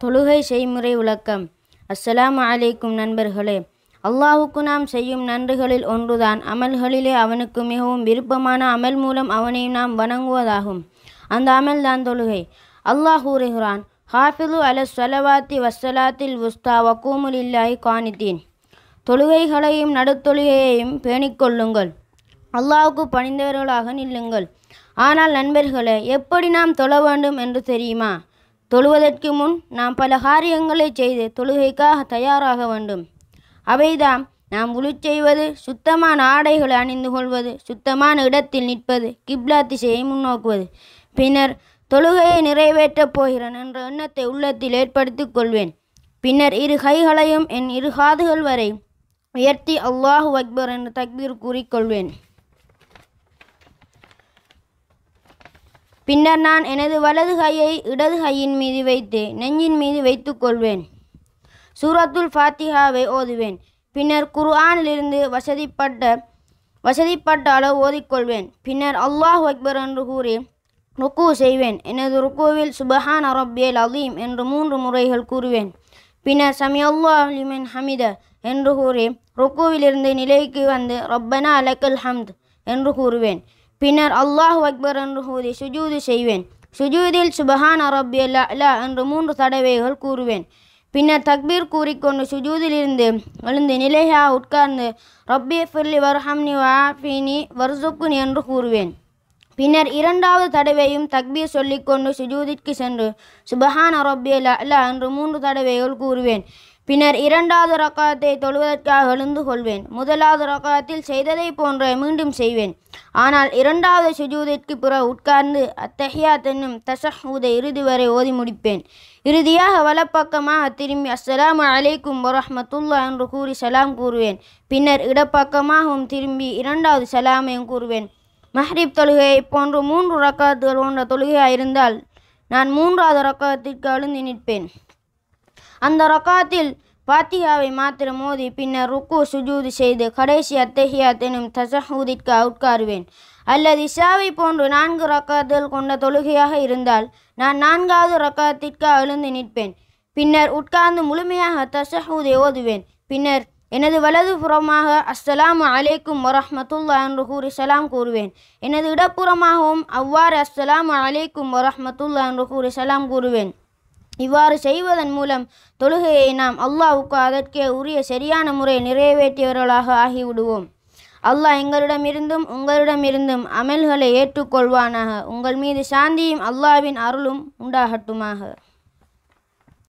தொழுகை செய்முறை விளக்கம் அஸ்ஸலாமு அலைக்கும் நண்பர்களே அல்லாஹுக்கு நாம் செய்யும் நன்றிகளில் ஒன்றுதான் அமல்களிலே அவனுக்கு மிகவும் விருப்பமான அமல் மூலம் அவனை நாம் வணங்குவதாகும் அந்த அமல் தான் தொழுகை அல்லாஹ் கூறுகிறான் ஹாஃபிது அல சலவாத்தி வஸ்ஸலாத்தில் உஸ்தா வக்கூமுலில்லாஹி காணித்தீன் தொழுகைகளையும் நடுத்தொழுகையையும் பேணிக்கொள்ளுங்கள் அல்லாஹுக்கு பணிந்தவர்களாக நில்லுங்கள் ஆனால் நண்பர்களே எப்படி நாம் தொழ வேண்டும் என்று தெரியுமா தொழுவதற்கு முன் நாம் பல காரியங்களை செய்து தொழுகைக்காக தயாராக வேண்டும் அவைதாம் நாம் உழு செய்வது சுத்தமான ஆடைகளை அணிந்து கொள்வது சுத்தமான இடத்தில் நிற்பது கிப்லா திசையை முன்னோக்குவது பின்னர் தொழுகையை நிறைவேற்றப் போகிறேன் என்ற எண்ணத்தை உள்ளத்தில் ஏற்படுத்திக் கொள்வேன் பின்னர் இரு கைகளையும் என் இரு காதுகள் வரை உயர்த்தி அல்லாஹு அக்பர் என்று தக்பீர் கூறிக்கொள்வேன் பின்னர் நான் எனது வலது கையை இடது கையின் மீது வைத்து நெஞ்சின் மீது வைத்துக் கொள்வேன் சூரத்துல் ஃபாத்திஹாவை ஓதுவேன் பின்னர் குர்ஆனிலிருந்து வசதிப்பட்ட வசதிப்பட்ட அளவு ஓதிக்கொள்வேன் பின்னர் அல்லாஹ் அக்பர் என்று கூறி ருக்கு செய்வேன் எனது ருக்குவில் சுபஹான் ரப்பியல் அலீம் என்று மூன்று முறைகள் கூறுவேன் பின்னர் சமி அல்லாஹ் லிமன் ஹமித என்று கூறி ருக்குவிலிருந்து நிலைக்கு வந்து ரப்பனா அலக்கல் ஹம்த் என்று கூறுவேன் பின்னர் அல்லாஹ் அக்பர் என்று கூறி சுஜூது செய்வேன் சுஜூதில் சுபஹான் ரப்பியல் அலா என்று மூன்று தடவைகள் கூறுவேன் பின்னர் தக்பீர் கூறிக்கொண்டு சுஜூதிலிருந்து எழுந்து நிலையா உட்கார்ந்து ரப்பி ஃபிர்லி வர்ஹம்னி வாஃபினி வர்சுக்குன் என்று கூறுவேன் பின்னர் இரண்டாவது தடவையும் தக்பீர் சொல்லிக்கொண்டு சுஜூதிற்கு சென்று சுபஹான் ரப்பியல் அலா என்று மூன்று தடவைகள் கூறுவேன் பின்னர் இரண்டாவது ரக்காத்தை தொழுவதற்காக எழுந்து கொள்வேன் முதலாவது ரக்காத்தில் செய்ததை போன்ற மீண்டும் செய்வேன் ஆனால் இரண்டாவது சுஜூதிற்கு பிறகு உட்கார்ந்து அத்தஹியாத் என்னும் தஷஹூதை இறுதி வரை ஓதி முடிப்பேன் இறுதியாக வலப்பக்கமாக திரும்பி அஸ்ஸலாமு அலைக்கும் வரஹ்மத்துல்லா என்று கூறி சலாம் கூறுவேன் பின்னர் இடப்பக்கமாகவும் திரும்பி இரண்டாவது சலாமையும் கூறுவேன் மஹ்ரிப் தொழுகையை போன்று மூன்று ரக்காத்துகள் போன்ற தொழுகையாக இருந்தால் நான் மூன்றாவது ரக்காத்திற்கு எழுந்து நிற்பேன் அந்த ரக்காத்தில் பாத்தியாவை மாத்திரம் மோதி பின்னர் ருக்கு சுஜூது செய்து கடைசி அத்தஹியாத் எனும் தசஹூதிற்கு உட்காருவேன் அல்லது இஷாவை போன்று நான்கு ரக்காத்துகள் கொண்ட தொழுகையாக இருந்தால் நான் நான்காவது ரக்காத்திற்கு எழுந்து நிற்பேன் பின்னர் உட்கார்ந்து முழுமையாக தசஹூதை ஓதுவேன் பின்னர் எனது வலது புறமாக அஸ்ஸலாமு அலைக்கும் வரஹ்மத்துல்லா என்று கூறி சலாம் கூறுவேன் எனது இடப்புறமாகவும் அவ்வாறு அஸ்ஸலாமு அலைக்கும் வரஹ்மத்துல்லா என்று கூறி சலாம் கூறுவேன் இவ்வாறு செய்வதன் மூலம் தொழுகையை நாம் அல்லாஹ்வுக்கு அதற்கே உரிய சரியான முறை நிறைவேற்றியவர்களாக ஆகிவிடுவோம் அல்லாஹ் எங்களிடமிருந்தும் உங்களிடமிருந்தும் அமல்களை ஏற்றுக்கொள்வானாக உங்கள் மீது சாந்தியும் அல்லாஹ்வின் அருளும் உண்டாகட்டுமாக